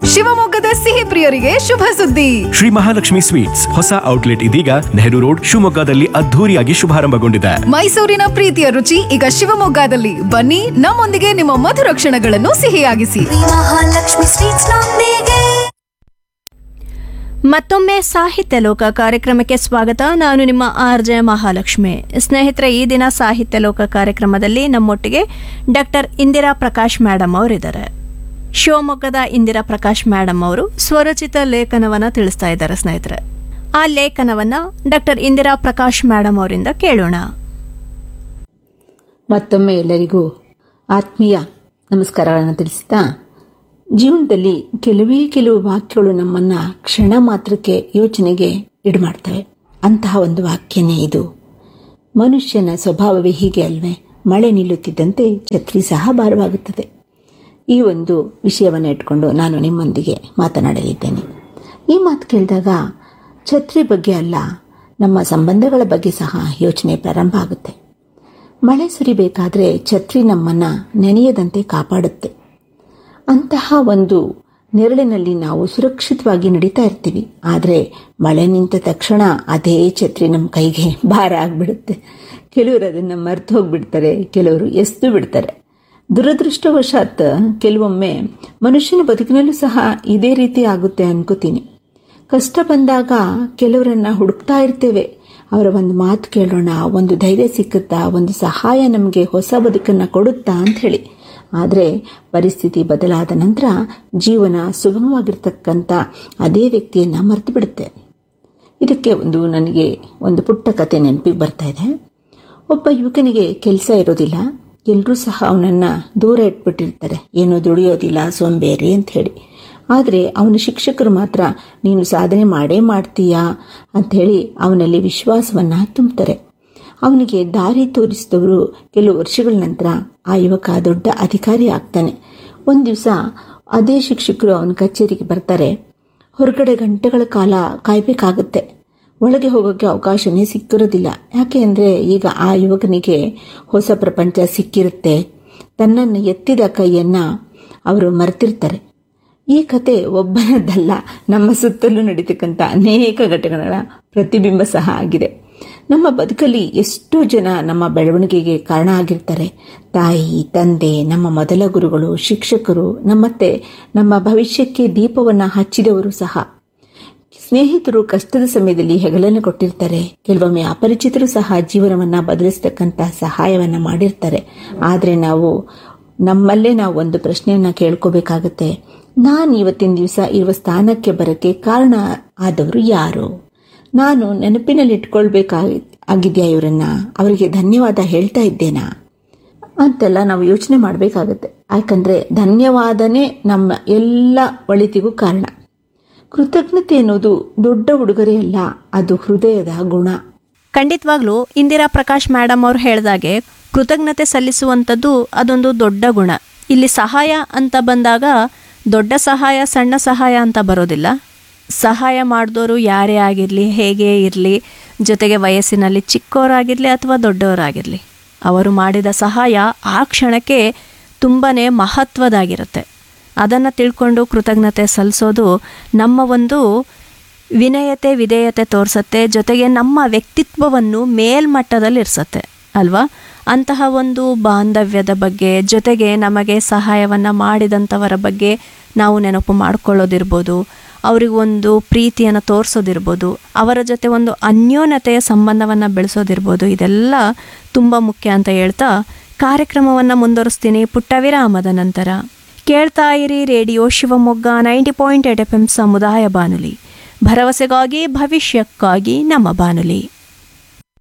ಶಿವಮೊಗ್ಗದ ಸಿಹಿ ಪ್ರಿಯರಿಗೆ ಶುಭ ಸುದ್ದಿ ಶ್ರೀ ಮಹಾಲಕ್ಷ್ಮಿ ಸ್ವೀಟ್ಸ್ ಹೊಸ ಔಟ್ಲೆಟ್ ಇದೀಗ ನೆಹರು ರೋಡ್ ಶಿವಮೊಗ್ಗದಲ್ಲಿ ಅದ್ಧೂರಿಯಾಗಿ ಶುಭಾರಂಭಗೊಂಡಿದೆ ಮೈಸೂರಿನ ಪ್ರೀತಿಯ ರುಚಿ ಈಗ ಶಿವಮೊಗ್ಗದಲ್ಲಿ ಬನ್ನಿ ನಮ್ಮೊಂದಿಗೆ ನಿಮ್ಮ ಮಧುರ ಕ್ಷಣಗಳನ್ನು ಸಿಹಿಯಾಗಿಸಿ ಮಹಾಲಕ್ಷ್ಮಿ ಸ್ವೀಟ್ಸ್ ನೊಂದಿಗೆ ಮತ್ತೊಮ್ಮೆ ಸಾಹಿತ್ಯ ಲೋಕ ಕಾರ್ಯಕ್ರಮಕ್ಕೆ ಸ್ವಾಗತ ನಾನು ನಿಮ್ಮ ಆರ್ ಜೆ ಮಹಾಲಕ್ಷ್ಮಿ ಸ್ನೇಹಿತರೆ ಈ ದಿನ ಸಾಹಿತ್ಯ ಲೋಕ ಕಾರ್ಯಕ್ರಮದಲ್ಲಿ ನಮ್ಮೊಟ್ಟಿಗೆ ಡಾಕ್ಟರ್ ಇಂದಿರಾ ಪ್ರಕಾಶ್ ಮೇಡಮ್ ಅವರಿದ್ದಾರೆ ಶಿವಮೊಗ್ಗದ ಇಂದಿರಾ ಪ್ರಕಾಶ್ ಮೇಡಮ್ ಅವರು ಸ್ವರಚಿತ ಲೇಖನವನ್ನ ತಿಳಿಸ್ತಾ ಇದ್ದಾರೆ ಸ್ನೇಹಿತರೆ ಆ ಲೇಖನವನ್ನ ಡಾಕ್ಟರ್ ಇಂದಿರಾ ಪ್ರಕಾಶ್ ಮೇಡಮ್ ಅವರಿಂದ ಕೇಳೋಣ ಮತ್ತೊಮ್ಮೆ ಎಲ್ಲರಿಗೂ ಆತ್ಮೀಯ ನಮಸ್ಕಾರಗಳನ್ನು ತಿಳಿಸ್ತಾ ಜೀವನದಲ್ಲಿ ಕೆಲವೇ ಕೆಲವು ವಾಕ್ಯಗಳು ನಮ್ಮನ್ನ ಕ್ಷಣ ಮಾತ್ರಕ್ಕೆ ಯೋಚನೆಗೆ ಇಡು ಮಾಡ್ತವೆ ಅಂತಹ ಒಂದು ವಾಕ್ಯನೇ ಇದು ಮನುಷ್ಯನ ಸ್ವಭಾವವೇ ಹೀಗೆ ಅಲ್ವೇ ಮಳೆ ನಿಲ್ಲುತ್ತಿದ್ದಂತೆ ಛತ್ರಿ ಸಹ ಭಾರವಾಗುತ್ತದೆ ಈ ಒಂದು ವಿಷಯವನ್ನು ಇಟ್ಕೊಂಡು ನಾನು ನಿಮ್ಮೊಂದಿಗೆ ಮಾತನಾಡಲಿದ್ದೇನೆ ಈ ಮಾತು ಕೇಳಿದಾಗ ಛತ್ರಿ ಬಗ್ಗೆ ಅಲ್ಲ ನಮ್ಮ ಸಂಬಂಧಗಳ ಬಗ್ಗೆ ಸಹ ಯೋಚನೆ ಪ್ರಾರಂಭ ಆಗುತ್ತೆ ಮಳೆ ಸುರಿಬೇಕಾದ್ರೆ ಛತ್ರಿ ನಮ್ಮನ್ನ ನೆನೆಯದಂತೆ ಕಾಪಾಡುತ್ತೆ ಅಂತಹ ಒಂದು ನೆರಳಿನಲ್ಲಿ ನಾವು ಸುರಕ್ಷಿತವಾಗಿ ನಡೀತಾ ಇರ್ತೀವಿ ಆದರೆ ಮಳೆ ನಿಂತ ತಕ್ಷಣ ಅದೇ ಛತ್ರಿ ನಮ್ಮ ಕೈಗೆ ಭಾರ ಆಗಿಬಿಡುತ್ತೆ ಕೆಲವರು ಅದನ್ನು ಮರ್ತು ಹೋಗ್ಬಿಡ್ತಾರೆ ಕೆಲವರು ಎಸ್ದು ಬಿಡ್ತಾರೆ ದುರದೃಷ್ಟವಶಾತ್ ಕೆಲವೊಮ್ಮೆ ಮನುಷ್ಯನ ಬದುಕಿನಲ್ಲೂ ಸಹ ಇದೇ ರೀತಿ ಆಗುತ್ತೆ ಅನ್ಕೋತೀನಿ ಕಷ್ಟ ಬಂದಾಗ ಕೆಲವರನ್ನ ಹುಡುಕ್ತಾ ಇರ್ತೇವೆ ಅವರ ಒಂದು ಮಾತು ಕೇಳೋಣ ಒಂದು ಧೈರ್ಯ ಸಿಕ್ಕುತ್ತಾ ಒಂದು ಸಹಾಯ ನಮಗೆ ಹೊಸ ಬದುಕನ್ನು ಕೊಡುತ್ತಾ ಅಂತ ಹೇಳಿ ಆದರೆ ಪರಿಸ್ಥಿತಿ ಬದಲಾದ ನಂತರ ಜೀವನ ಸುಗಮವಾಗಿರ್ತಕ್ಕಂಥ ಅದೇ ವ್ಯಕ್ತಿಯನ್ನು ಮರೆತು ಬಿಡುತ್ತೆ ಇದಕ್ಕೆ ಒಂದು ನನಗೆ ಒಂದು ಪುಟ್ಟ ಕತೆ ನೆನಪಿಗೆ ಬರ್ತಾ ಇದೆ ಒಬ್ಬ ಯುವಕನಿಗೆ ಕೆಲಸ ಇರೋದಿಲ್ಲ ಎಲ್ಲರೂ ಸಹ ಅವನನ್ನು ದೂರ ಇಟ್ಬಿಟ್ಟಿರ್ತಾರೆ ಏನೋ ದುಡಿಯೋದಿಲ್ಲ ಸೋಂಬೇರಿ ಅಂತ ಹೇಳಿ ಆದರೆ ಅವನ ಶಿಕ್ಷಕರು ಮಾತ್ರ ನೀನು ಸಾಧನೆ ಮಾಡೇ ಮಾಡ್ತೀಯಾ ಅಂಥೇಳಿ ಅವನಲ್ಲಿ ವಿಶ್ವಾಸವನ್ನು ತುಂಬ್ತಾರೆ ಅವನಿಗೆ ದಾರಿ ತೋರಿಸಿದವರು ಕೆಲವು ವರ್ಷಗಳ ನಂತರ ಆ ಯುವಕ ದೊಡ್ಡ ಅಧಿಕಾರಿ ಆಗ್ತಾನೆ ಒಂದು ದಿವಸ ಅದೇ ಶಿಕ್ಷಕರು ಅವನ ಕಚೇರಿಗೆ ಬರ್ತಾರೆ ಹೊರಗಡೆ ಗಂಟೆಗಳ ಕಾಲ ಕಾಯಬೇಕಾಗುತ್ತೆ ಒಳಗೆ ಹೋಗೋಕ್ಕೆ ಅವಕಾಶನೇ ಸಿಕ್ಕಿರೋದಿಲ್ಲ ಯಾಕೆ ಅಂದರೆ ಈಗ ಆ ಯುವಕನಿಗೆ ಹೊಸ ಪ್ರಪಂಚ ಸಿಕ್ಕಿರುತ್ತೆ ತನ್ನನ್ನು ಎತ್ತಿದ ಕೈಯನ್ನು ಅವರು ಮರೆತಿರ್ತಾರೆ ಈ ಕತೆ ಒಬ್ಬನದ್ದಲ್ಲ ನಮ್ಮ ಸುತ್ತಲೂ ನಡೀತಕ್ಕಂಥ ಅನೇಕ ಘಟನೆಗಳ ಪ್ರತಿಬಿಂಬ ಸಹ ಆಗಿದೆ ನಮ್ಮ ಬದುಕಲ್ಲಿ ಎಷ್ಟೋ ಜನ ನಮ್ಮ ಬೆಳವಣಿಗೆಗೆ ಕಾರಣ ಆಗಿರ್ತಾರೆ ತಾಯಿ ತಂದೆ ನಮ್ಮ ಮೊದಲ ಗುರುಗಳು ಶಿಕ್ಷಕರು ನಮ್ಮತ್ತೆ ನಮ್ಮ ಭವಿಷ್ಯಕ್ಕೆ ದೀಪವನ್ನು ಹಚ್ಚಿದವರು ಸಹ ಸ್ನೇಹಿತರು ಕಷ್ಟದ ಸಮಯದಲ್ಲಿ ಹೆಗಲನ್ನು ಕೊಟ್ಟಿರ್ತಾರೆ ಕೆಲವೊಮ್ಮೆ ಅಪರಿಚಿತರು ಸಹ ಜೀವನವನ್ನ ಬದಲಿಸ್ತಕ್ಕಂಥ ಸಹಾಯವನ್ನ ಮಾಡಿರ್ತಾರೆ ಆದರೆ ನಾವು ನಮ್ಮಲ್ಲೇ ನಾವು ಒಂದು ಪ್ರಶ್ನೆಯನ್ನ ಕೇಳ್ಕೋಬೇಕಾಗತ್ತೆ ನಾನು ಇವತ್ತಿನ ದಿವಸ ಇರುವ ಸ್ಥಾನಕ್ಕೆ ಬರಕ್ಕೆ ಕಾರಣ ಆದವರು ಯಾರು ನಾನು ನೆನಪಿನಲ್ಲಿ ಇಟ್ಕೊಳ್ಬೇಕಾಗಿ ಆಗಿದ್ಯಾ ಇವರನ್ನ ಅವರಿಗೆ ಧನ್ಯವಾದ ಹೇಳ್ತಾ ಇದ್ದೇನಾ ಅಂತೆಲ್ಲ ನಾವು ಯೋಚನೆ ಮಾಡಬೇಕಾಗತ್ತೆ ಯಾಕಂದ್ರೆ ಧನ್ಯವಾದನೇ ನಮ್ಮ ಎಲ್ಲ ಒಳಿತಿಗೂ ಕಾರಣ ಕೃತಜ್ಞತೆ ಎನ್ನುವುದು ದೊಡ್ಡ ಉಡುಗೊರೆ ಅಲ್ಲ ಅದು ಹೃದಯದ ಗುಣ ಖಂಡಿತವಾಗ್ಲೂ ಇಂದಿರಾ ಪ್ರಕಾಶ್ ಮೇಡಮ್ ಅವರು ಹೇಳ್ದಾಗೆ ಕೃತಜ್ಞತೆ ಸಲ್ಲಿಸುವಂಥದ್ದು ಅದೊಂದು ದೊಡ್ಡ ಗುಣ ಇಲ್ಲಿ ಸಹಾಯ ಅಂತ ಬಂದಾಗ ದೊಡ್ಡ ಸಹಾಯ ಸಣ್ಣ ಸಹಾಯ ಅಂತ ಬರೋದಿಲ್ಲ ಸಹಾಯ ಮಾಡಿದವರು ಯಾರೇ ಆಗಿರಲಿ ಹೇಗೆ ಇರಲಿ ಜೊತೆಗೆ ವಯಸ್ಸಿನಲ್ಲಿ ಚಿಕ್ಕವರಾಗಿರಲಿ ಅಥವಾ ದೊಡ್ಡವರಾಗಿರಲಿ ಅವರು ಮಾಡಿದ ಸಹಾಯ ಆ ಕ್ಷಣಕ್ಕೆ ತುಂಬಾ ಮಹತ್ವದಾಗಿರುತ್ತೆ ಅದನ್ನು ತಿಳ್ಕೊಂಡು ಕೃತಜ್ಞತೆ ಸಲ್ಲಿಸೋದು ನಮ್ಮ ಒಂದು ವಿನಯತೆ ವಿಧೇಯತೆ ತೋರಿಸತ್ತೆ ಜೊತೆಗೆ ನಮ್ಮ ವ್ಯಕ್ತಿತ್ವವನ್ನು ಮೇಲ್ಮಟ್ಟದಲ್ಲಿ ಇರಿಸತ್ತೆ ಅಲ್ವಾ ಅಂತಹ ಒಂದು ಬಾಂಧವ್ಯದ ಬಗ್ಗೆ ಜೊತೆಗೆ ನಮಗೆ ಸಹಾಯವನ್ನು ಮಾಡಿದಂಥವರ ಬಗ್ಗೆ ನಾವು ನೆನಪು ಮಾಡ್ಕೊಳ್ಳೋದಿರ್ಬೋದು ಅವರಿಗೊಂದು ಪ್ರೀತಿಯನ್ನು ತೋರಿಸೋದಿರ್ಬೋದು ಅವರ ಜೊತೆ ಒಂದು ಅನ್ಯೋನ್ಯತೆಯ ಸಂಬಂಧವನ್ನು ಬೆಳೆಸೋದಿರ್ಬೋದು ಇದೆಲ್ಲ ತುಂಬ ಮುಖ್ಯ ಅಂತ ಹೇಳ್ತಾ ಕಾರ್ಯಕ್ರಮವನ್ನು ಮುಂದುವರಿಸ್ತೀನಿ ಪುಟ್ಟ ವಿರಾಮದ ನಂತರ ಕೇಳ್ತಾ ಇರಿ radio Shivamogga ninety point eight F M ಸಮುದಾಯ ಬಾನುಲಿ ಭರವಸೆಗಾಗಿ ಭವಿಷ್ಯಕ್ಕಾಗಿ ನಮ್ಮ ಬಾನುಲಿ